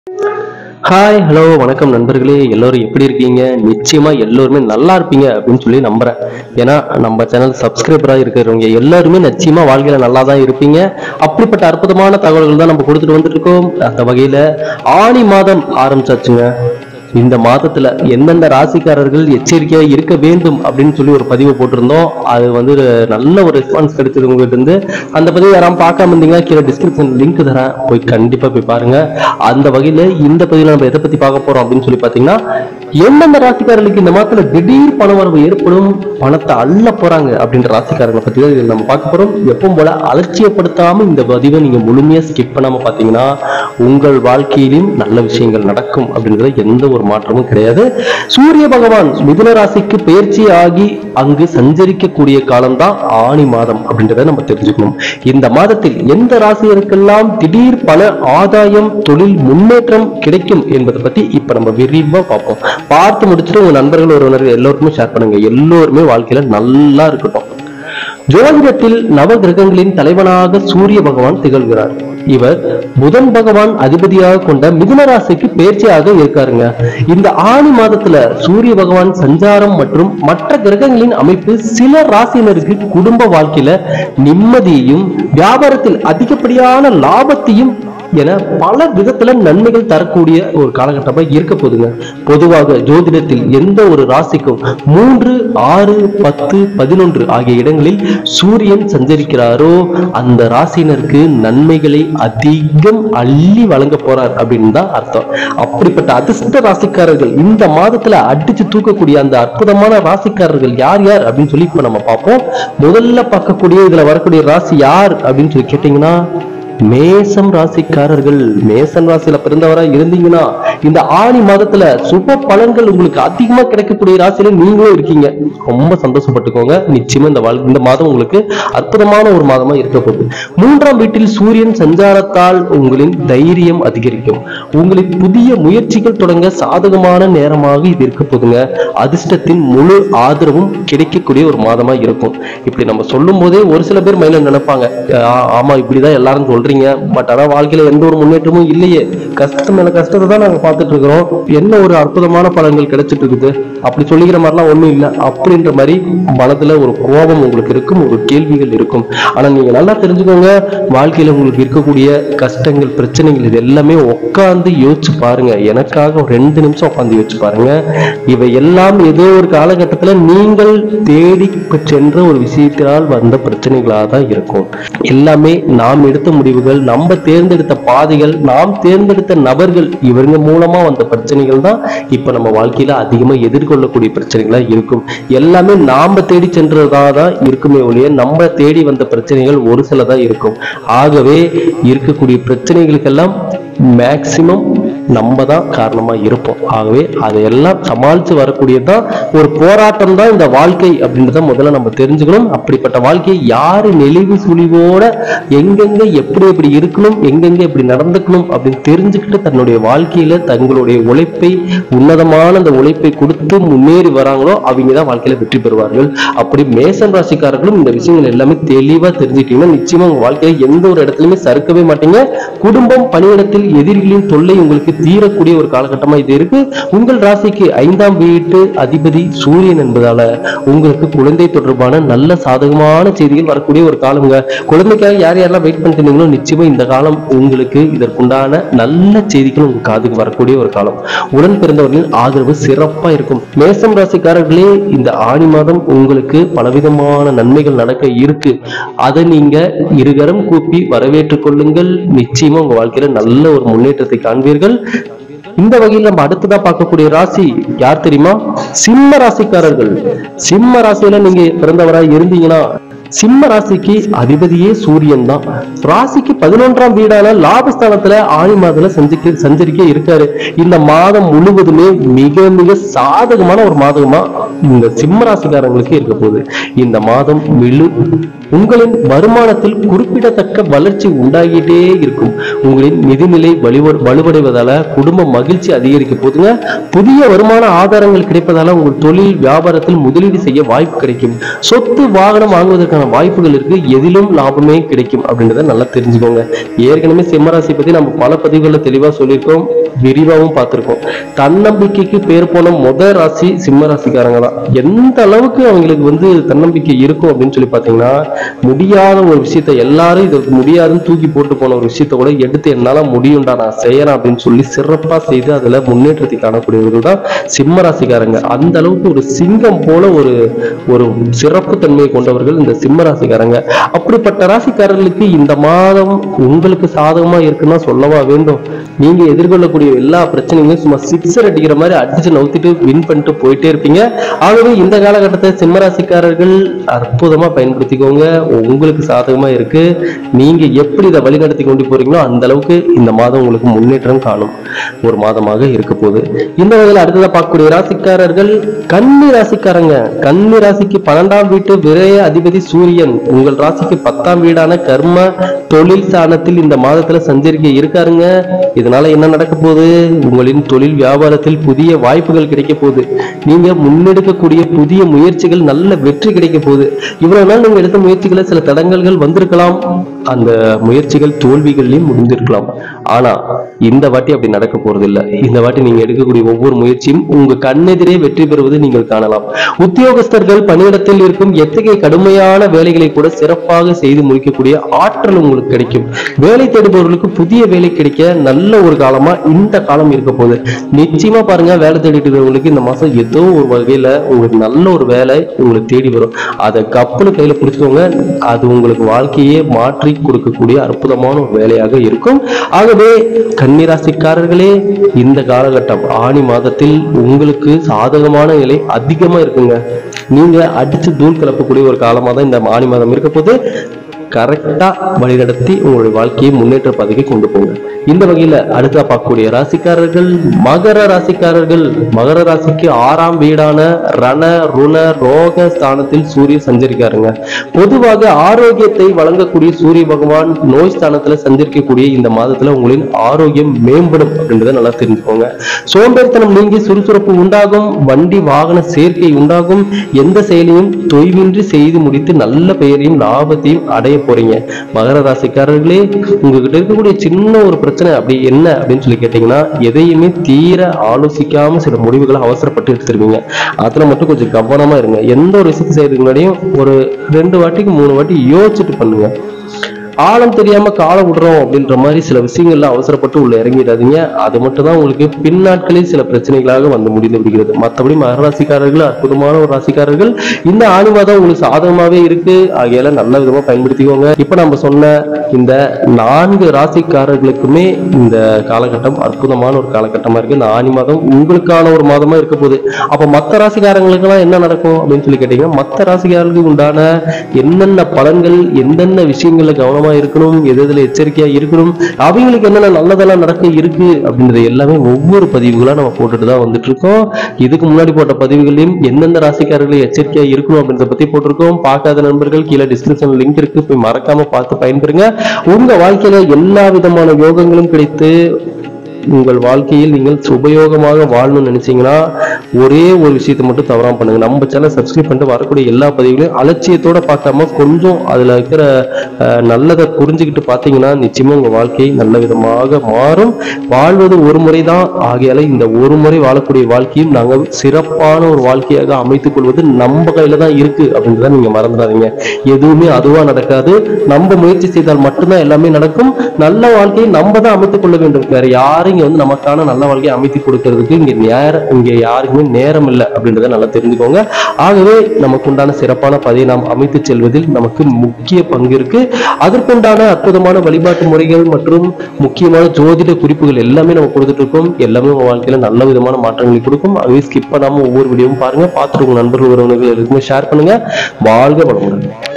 hi hello வணக்கம் நண்பர்களே எல்லோரும் எப்படி இருக்கீங்க நிச்சயமா எல்லோருமே நல்லா இருப்பீங்க அப்படின்னு சொல்லி நம்புறேன் ஏன்னா நம்ம சேனல் சப்ஸ்கிரைபரா இருக்கிறவங்க எல்லாருமே நிச்சயமா வாழ்க்கையில நல்லா தான் இருப்பீங்க அப்படிப்பட்ட அற்புதமான தகவல்கள் தான் நம்ம கொடுத்துட்டு வந்துட்டு இருக்கோம் அந்த வகையில ஆணி மாதம் ஆரம்பிச்சாச்சுங்க இந்த மாதத்துல எந்தெந்த ராசிக்காரர்கள் எச்சரிக்கையா இருக்க வேண்டும் அப்படின்னு சொல்லி ஒரு பதிவு போட்டிருந்தோம் அது வந்து ஒரு நல்ல ஒரு ரெஸ்பான்ஸ் கிடைச்சது உங்ககிட்ட இருந்து அந்த பதிவு யாராவது பார்க்காம இருந்தீங்கன்னா கீழே டிஸ்கிரிப்ஷன் லிங்க் தரேன் போய் கண்டிப்பா போய் பாருங்க அந்த வகையில இந்த பதிவுல நம்ம எதை பத்தி பார்க்க போறோம் அப்படின்னு சொல்லி பாத்தீங்கன்னா எந்தெந்த ராசிக்காரர்களுக்கு இந்த மாதத்துல திடீர் பண வரவு ஏற்படும் பணத்தை அள்ள போறாங்க அப்படின்ற ராசிக்காரங்களை பத்தி தான் இதில் நம்ம பார்க்க போறோம் எப்பவும் போல அலட்சியப்படுத்தாம இந்த பதிவை நீங்க முழுமையா ஸ்கிப் பண்ணாம பாத்தீங்கன்னா உங்கள் வாழ்க்கையிலும் நல்ல விஷயங்கள் நடக்கும் அப்படின்றத எந்த ஒரு மாற்றமும் கிடையாது சூரிய பகவான் மிதுன ராசிக்கு பயிற்சி ஆகி அங்கு சஞ்சரிக்கக்கூடிய காலம்தான் ஆணி மாதம் அப்படின்றத நம்ம தெரிஞ்சுக்கணும் இந்த மாதத்தில் எந்த ராசியருக்கெல்லாம் திடீர் பண ஆதாயம் தொழில் முன்னேற்றம் கிடைக்கும் என்பதை பத்தி இப்ப நம்ம விரிவா பார்ப்போம் பார்த்து முடிச்சுட்டு உங்க நண்பர்கள் உறவினர்கள் எல்லோருக்குமே ஷேர் பண்ணுங்க எல்லோருமே வாழ்க்கையில நல்லா இருக்கட்டும் ஜோதிடத்தில் நவ கிரகங்களின் தலைவனாக சூரிய பகவான் திகழ்கிறார் இவர் புதன் பகவான் அதிபதியாக கொண்ட மிதுன ராசிக்கு பேர்ச்சியாக இருக்காருங்க இந்த ஆணி மாதத்துல சூரிய பகவான் சஞ்சாரம் மற்றும் மற்ற கிரகங்களின் அமைப்பு சில ராசியினருக்கு குடும்ப வாழ்க்கையில நிம்மதியையும் வியாபாரத்தில் அதிகப்படியான லாபத்தையும் என பல விதத்துல நன்மைகள் தரக்கூடிய ஒரு காலகட்டமா இருக்க போகுதுங்க பொதுவாக ஜோதிடத்தில் எந்த ஒரு ராசிக்கும் மூன்று ஆறு பத்து பதினொன்று ஆகிய இடங்களில் சூரியன் சஞ்சரிக்கிறாரோ அந்த ராசியினருக்கு நன்மைகளை அதிகம் அள்ளி வழங்க போறார் அப்படின்னு தான் அர்த்தம் அப்படிப்பட்ட அதிர்ஷ்ட ராசிக்காரர்கள் இந்த மாதத்துல அடிச்சு தூக்கக்கூடிய அந்த அற்புதமான ராசிக்காரர்கள் யார் யார் அப்படின்னு சொல்லி இப்ப நம்ம பார்ப்போம் முதல்ல பார்க்கக்கூடிய இதுல வரக்கூடிய ராசி யார் அப்படின்னு சொல்லி கேட்டீங்கன்னா மேசம் ராசிக்காரர்கள் மேசம் ராசியில பிறந்தவரா இருந்தீங்கன்னா இந்த ஆணி மாதத்துல சுப பலன்கள் உங்களுக்கு அதிகமா கிடைக்கக்கூடிய ராசியில நீங்களும் இருக்கீங்க ரொம்ப சந்தோஷப்பட்டுக்கோங்க நிச்சயமா இந்த வாழ் இந்த மாதம் உங்களுக்கு அற்புதமான ஒரு மாதமா இருக்க போகுது மூன்றாம் வீட்டில் சூரியன் சஞ்சாரத்தால் உங்களின் தைரியம் அதிகரிக்கும் உங்களின் புதிய முயற்சிகள் தொடங்க சாதகமான நேரமாக இது இருக்க போதுங்க அதிர்ஷ்டத்தின் முழு ஆதரவும் கிடைக்கக்கூடிய ஒரு மாதமா இருக்கும் இப்படி நம்ம சொல்லும் போதே ஒரு சில பேர் மைண்ட்ல நினைப்பாங்க "ஆ- ஆமா இப்படிதான் எல்லாரும் சொல்றீங்க பட் ஆனா வாழ்க்கையில எந்த ஒரு முன்னேற்றமும் இல்லையே கஷ்டம் மேல கஷ்டத்தை தான் நாங்க பார்த்துட்டு இருக்கிறோம் என்ன ஒரு அற்புதமான பலன்கள் கிடைச்சிட்டு இருக்குது அப்படி சொல்லிக்கிற மாதிரிலாம் ஒண்ணும் இல்லை அப்படின்ற மாதிரி மனதுல ஒரு கோபம் உங்களுக்கு இருக்கும் ஒரு கேள்விகள் இருக்கும் ஆனா நீங்க நல்லா தெரிஞ்சுக்கோங்க வாழ்க்கையில உங்களுக்கு இருக்கக்கூடிய கஷ்டங்கள் பிரச்சனைகள் இது எல்லாமே உட்கார்ந்து யோசிச்சு பாருங்க எனக்காக ஒரு ரெண்டு நிமிஷம் உட்கார்ந்து யோசிச்சு பாருங்க இவை எல்லாம் ஏதோ ஒரு காலகட்டத்துல நீங்கள் தேடி சென்ற ஒரு விஷயத்தினால் வந்த பிரச்சனைகளாக தான் இருக்கும் எல்லாமே நாம் எடுத்த முடிவுகள் நம்ம தேர்ந்தெடுத்த பாதைகள் நாம் தேர்ந்தெடுத்த நபர்கள் இவங்க மூலமா வந்த பிரச்சனைகள் தான் இப்ப நம்ம வாழ்க்கையில அதிகமா எதிர்கொள்ளக்கூடிய பிரச்சனைகளா இருக்கும் எல்லாமே நாம தேடி சென்றதா தான் இருக்குமே ஒழிய நம்ம தேடி வந்த பிரச்சனைகள் ஒரு சிலதா இருக்கும் ஆகவே இருக்கக்கூடிய பிரச்சனைகளுக்கெல்லாம் மேக்சிமம் நம்ம தான் காரணமா இருப்போம் ஆகவே அதையெல்லாம் சமாளிச்சு வரக்கூடியதுதான் ஒரு போராட்டம் தான் இந்த வாழ்க்கை அப்படின்றத முதல்ல நம்ம தெரிஞ்சுக்கணும் அப்படிப்பட்ட வாழ்க்கையை யாரு நெளிவு சுழிவோட எங்கெங்க எப்படி எப்படி இருக்கணும் எங்கெங்க எப்படி நடந்துக்கணும் அப்படின்னு தெரிஞ்சுக்கிட்டு தன்னுடைய வாழ்க்கையில தங்களுடைய உழைப்பை உன்னதமான அந்த உழைப்பை கொடுத்து முன்னேறி வராங்களோ அவங்க தான் வாழ்க்கையில வெற்றி பெறுவார்கள் அப்படி மேசன் ராசிக்காரர்களும் இந்த விஷயங்கள் எல்லாமே தெளிவா தெரிஞ்சுக்கிட்டீங்கன்னா நிச்சயமா உங்க வாழ்க்கையில எந்த ஒரு இடத்துலயுமே சறுக்கவே மாட்டீங்க குடும்பம் பணியிடத்தில் எதிரிகளின் தொல்லை உங்களுக்கு தீரக்கூடிய ஒரு காலகட்டமா இது இருக்கு உங்கள் ராசிக்கு ஐந்தாம் வீட்டு அதிபதி சூரியன் என்பதால உங்களுக்கு குழந்தை தொடர்பான நல்ல சாதகமான செய்திகள் வரக்கூடிய ஒரு காலங்க குழந்தைக்காக யார் யாரெல்லாம் வெயிட் பண்ணிட்டு இருந்தீங்களோ நிச்சயமா இந்த காலம் உங்களுக்கு இதற்குண்டான நல்ல செய்திகள் உங்க காதுக்கு வரக்கூடிய ஒரு காலம் உடன் பிறந்தவர்களின் ஆதரவு சிறப்பா இருக்கும் மேசம் ராசிக்காரர்களே இந்த ஆணி மாதம் உங்களுக்கு பலவிதமான நன்மைகள் நடக்க இருக்கு அதை நீங்க இருகரம் கூப்பி வரவேற்றுக் கொள்ளுங்கள் நிச்சயமா உங்க வாழ்க்கையில நல்ல ஒரு முன்னேற்றத்தை காண்பீர்கள் இந்த வகையில் நம்ம அடுத்ததா பார்க்கக்கூடிய ராசி யார் தெரியுமா சிம்ம ராசிக்காரர்கள் சிம்ம ராசியில நீங்க பிறந்தவராய் இருந்தீங்கன்னா சிம்ம ராசிக்கு அதிபதியே சூரியன் தான் ராசிக்கு பதினொன்றாம் வீடான லாபஸ்தானத்துல ஆணி மாதத்துல சந்திக்க சஞ்சரிக்க இருக்காரு இந்த மாதம் முழுவதுமே மிக மிக சாதகமான ஒரு மாதமா இந்த சிம்ம ராசிக்காரங்களுக்கு இருக்க போகுது இந்த மாதம் மிழு உங்களின் வருமானத்தில் குறிப்பிடத்தக்க வளர்ச்சி உண்டாகிட்டே இருக்கும் உங்களின் நிதிநிலை வலுவ வலுவடைவதால குடும்ப மகிழ்ச்சி அதிகரிக்க போதுங்க புதிய வருமான ஆதாரங்கள் கிடைப்பதால உங்கள் தொழில் வியாபாரத்தில் முதலீடு செய்ய வாய்ப்பு கிடைக்கும் சொத்து வாகனம் வாங்குவதற்கான விதமான வாய்ப்புகள் இருக்கு எதிலும் லாபமே கிடைக்கும் அப்படின்றத நல்லா தெரிஞ்சுக்கோங்க ஏற்கனவே சிம்மராசி பத்தி நம்ம பல பதிவுகளில் தெளிவா சொல்லியிருக்கோம் விரிவாகவும் பார்த்திருக்கோம் தன்னம்பிக்கைக்கு பேர் போன முத ராசி சிம்ம ராசிக்காரங்க தான் எந்த அளவுக்கு அவங்களுக்கு வந்து தன்னம்பிக்கை இருக்கும் அப்படின்னு சொல்லி பார்த்தீங்கன்னா முடியாத ஒரு விஷயத்த எல்லாரும் இது முடியாதுன்னு தூக்கி போட்டு போன ஒரு விஷயத்த கூட எடுத்து என்னால முடியும்டா நான் செய்யறேன் அப்படின்னு சொல்லி சிறப்பா செய்து அதுல முன்னேற்றத்தை காணக்கூடியவர்கள் தான் சிம்ம ராசிக்காரங்க அந்த அளவுக்கு ஒரு சிங்கம் போல ஒரு ஒரு சிறப்பு தன்மையை கொண்டவர்கள் இந்த சிம்ம ராசிக்காரங்க அப்படிப்பட்ட ராசிக்காரர்களுக்கு இந்த மாதம் உங்களுக்கு சாதகமா இருக்குன்னா சொல்லவா வேண்டும் நீங்க எதிர்கொள்ளக்கூடிய எல்லா பிரச்சனைகளையும் சும்மா சிக்ஸர் அடிக்கிற மாதிரி அடிச்சு நவுத்திட்டு வின் பண்ணிட்டு போயிட்டே இருப்பீங்க ஆகவே இந்த காலகட்டத்தை சிம்ம ராசிக்காரர்கள் அற்புதமா பயன்படுத்திக்கோங்க உங்களுக்கு சாதகமா இருக்கு நீங்க எப்படி இதை வழிநடத்தி கொண்டு போறீங்களோ அந்த அளவுக்கு இந்த மாதம் உங்களுக்கு முன்னேற்றம் காணும் ஒரு மாதமாக இருக்க போகுது இந்த வகையில் அடுத்ததா பார்க்கக்கூடிய ராசிக்காரர்கள் கன்னி ராசிக்காரங்க கன்னி ராசிக்கு பன்னெண்டாம் வீட்டு விரய அதிபதி சூரியன் உங்கள் ராசிக்கு பத்தாம் வீடான கர்ம தொழில் ஸ்தானத்தில் இந்த மாதத்துல சஞ்சரிக்க இருக்காருங்க இதனால என்ன நடக்க போகுது உங்களின் தொழில் வியாபாரத்தில் புதிய வாய்ப்புகள் கிடைக்க போகுது நீங்க முன்னெடுக்கக்கூடிய புதிய முயற்சிகள் நல்ல வெற்றி கிடைக்க போகுது இவ்வளவு நாள் நீங்க எடுத்த முயற்சிகளை சில தடங்கல்கள் வந்திருக்கலாம் அந்த முயற்சிகள் தோல்விகள்லயும் முடிந்திருக்கலாம் ஆனா இந்த வாட்டி அப்படி நடக்க போறது இல்ல இந்த வாட்டி நீங்க எடுக்கக்கூடிய ஒவ்வொரு முயற்சியும் உங்க கண்ணெதிரே வெற்றி பெறுவது நீங்கள் காணலாம் உத்தியோகஸ்தர்கள் பணியிடத்தில் இருக்கும் எத்தகைய கடுமையான வேலைகளை கூட சிறப்பாக செய்து முடிக்கக்கூடிய ஆற்றல் உங்களுக்கு கிடைக்கும் வேலை தேடுபவர்களுக்கு புதிய வேலை கிடைக்க நல்ல ஒரு காலமா இந்த காலம் இருக்க போகுது நிச்சயமா பாருங்க வேலை தேடிட்டு இருக்கிறவங்களுக்கு இந்த மாசம் ஏதோ ஒரு வகையில உங்களுக்கு நல்ல ஒரு வேலை உங்களுக்கு தேடி வரும் அதை கப்புனு கையில பிடிச்சுக்கோங்க அது உங்களுக்கு வாழ்க்கையே மாற்றி கொடுக்கக்கூடிய அற்புதமான ஒரு வேலையாக இருக்கும் ஆகவே கன்னிராசிக்காரர்களே இந்த காலகட்டம் ஆணி மாதத்தில் உங்களுக்கு சாதகமான நிலை அதிகமா இருக்குங்க நீங்க அடிச்சு தூள் கிளப்பக்கூடிய ஒரு காலமா தான் இந்த ஆணி மாதம் இருக்க போது கரெக்டா வழிநடத்தி உங்களுடைய வாழ்க்கையை முன்னேற்ற பாதைக்கு கொண்டு போங்க இந்த வகையில அடுத்தா பார்க்கக்கூடிய ராசிக்காரர்கள் மகர ராசிக்காரர்கள் மகர ராசிக்கு ஆறாம் வீடான ரண ருண ரோக ஸ்தானத்தில் சூரியன் சஞ்சரிக்காருங்க பொதுவாக ஆரோக்கியத்தை வழங்கக்கூடிய சூரிய பகவான் நோய் ஸ்தானத்துல சஞ்சரிக்கக்கூடிய இந்த மாதத்துல உங்களின் ஆரோக்கியம் மேம்படும் அப்படின்றத நல்லா தெரிஞ்சுக்கோங்க சோம்பேறித்தனம் நீங்கி சுறுசுறுப்பு உண்டாகும் வண்டி வாகன சேர்க்கை உண்டாகும் எந்த செயலையும் தொய்வின்றி செய்து முடித்து நல்ல பெயரையும் லாபத்தையும் அடைய போறீங்க மகர ராசிக்காரர்களே உங்ககிட்ட இருக்கக்கூடிய சின்ன ஒரு பிரச்சனை அப்படி என்ன அப்படின்னு சொல்லி கேட்டீங்கன்னா எதையுமே தீர ஆலோசிக்காம சில முடிவுகளை அவசரப்பட்டு எடுத்துருவீங்க அதுல மட்டும் கொஞ்சம் கவனமா இருங்க எந்த ஒரு விஷயத்தை செய்யறதுக்கு முன்னாடியும் ஒரு ரெண்டு வாட்டிக்கு மூணு வாட்டி யோசிச்சுட்டு பண்ணுங்க ஆழம் தெரியாம காலை விடுறோம் அப்படின்ற மாதிரி சில விஷயங்கள்ல அவசரப்பட்டு உள்ள இறங்கிடாதீங்க அது மட்டும் தான் உங்களுக்கு பின்னாட்களில் சில பிரச்சனைகளாக வந்து முடிந்து விடுகிறது மற்றபடி மகராசிக்காரர்கள் அற்புதமான ஒரு ராசிக்காரர்கள் இந்த ஆணி மாதம் உங்களுக்கு சாதகமாவே இருக்கு ஆகையால நல்ல விதமா பயன்படுத்திக்கோங்க இப்ப நம்ம சொன்ன இந்த நான்கு ராசிக்காரர்களுக்குமே இந்த காலகட்டம் அற்புதமான ஒரு காலகட்டமா இருக்கு இந்த ஆணி மாதம் உங்களுக்கான ஒரு மாதமா இருக்க போகுது அப்ப மத்த ராசிக்காரங்களுக்கு எல்லாம் என்ன நடக்கும் அப்படின்னு சொல்லி கேட்டீங்கன்னா மத்த ராசிக்காரர்களுக்கு உண்டான என்னென்ன பலன்கள் எந்தெந்த விஷயங்கள்ல கவனமா இருக்கணும் எது எதுல எச்சரிக்கையா இருக்கணும் அவங்களுக்கு என்னென்ன நல்லதெல்லாம் நடக்க இருக்கு அப்படின்றது எல்லாமே ஒவ்வொரு பதிவுகளா நம்ம போட்டுட்டு தான் வந்துட்டு இருக்கோம் இதுக்கு முன்னாடி போட்ட பதிவுகளையும் எந்தெந்த ராசிக்காரர்கள் எச்சரிக்கையா இருக்கணும் அப்படின்றத பத்தி போட்டிருக்கோம் பார்க்காத நண்பர்கள் கீழே டிஸ்கிரிப்ஷன் லிங்க் இருக்கு போய் மறக்காம பார்த்து பயன்பெறுங்க உங்க வாழ்க்கையில எல்லா விதமான யோகங்களும் கிடைத்து உங்கள் வாழ்க்கையில் நீங்கள் சுபயோகமாக வாழணும்னு நினைச்சீங்கன்னா ஒரே ஒரு விஷயத்தை மட்டும் தவறாம பண்ணுங்க நம்ம சேனல் சப்ஸ்கிரைப் பண்ணிட்டு வரக்கூடிய எல்லா பதிவுகளையும் அலட்சியத்தோட பார்க்காம கொஞ்சம் அதுல இருக்கிற அஹ், நல்லதை புரிஞ்சுக்கிட்டு பார்த்தீங்கன்னா நிச்சயமா உங்க வாழ்க்கை நல்ல விதமாக மாறும் வாழ்வது ஒரு முறை தான் ஆகையால இந்த ஒரு முறை வாழக்கூடிய வாழ்க்கையும் நாங்கள் சிறப்பான ஒரு வாழ்க்கையாக அமைத்துக் கொள்வது நம்ம கையில தான் இருக்கு அப்படின்றத நீங்க மறந்துடாதீங்க எதுவுமே அதுவா நடக்காது நம்ம முயற்சி செய்தால் மட்டும்தான் எல்லாமே நடக்கும் நல்ல வாழ்க்கையை நம்ம தான் அமைத்துக் கொள்ள வேண்டும் வேற யாரும் இங்க வந்து நமக்கான நல்ல வாழ்க்கையை அமைத்து கொடுக்கறதுக்கு இங்க நேரம் இங்க யாருக்குமே நேரம் இல்லை அப்படின்றத நல்லா தெரிஞ்சுக்கோங்க ஆகவே நமக்கு உண்டான சிறப்பான பதிவை நாம் அமைத்து செல்வதில் நமக்கு முக்கிய பங்கு இருக்கு அதற்குண்டான அற்புதமான வழிபாட்டு முறைகள் மற்றும் முக்கியமான ஜோதிட குறிப்புகள் எல்லாமே நம்ம கொடுத்துட்டு இருக்கோம் எல்லாமே உங்க வாழ்க்கையில நல்ல விதமான மாற்றங்களை கொடுக்கும் ஆகவே ஸ்கிப் பண்ணாம ஒவ்வொரு வீடியோவும் பாருங்க பார்த்துட்டு உங்க நண்பர்கள் உறவினர்கள் எல்லாருக்குமே ஷேர் பண்ணுங்க வாழ்க வளமுடன்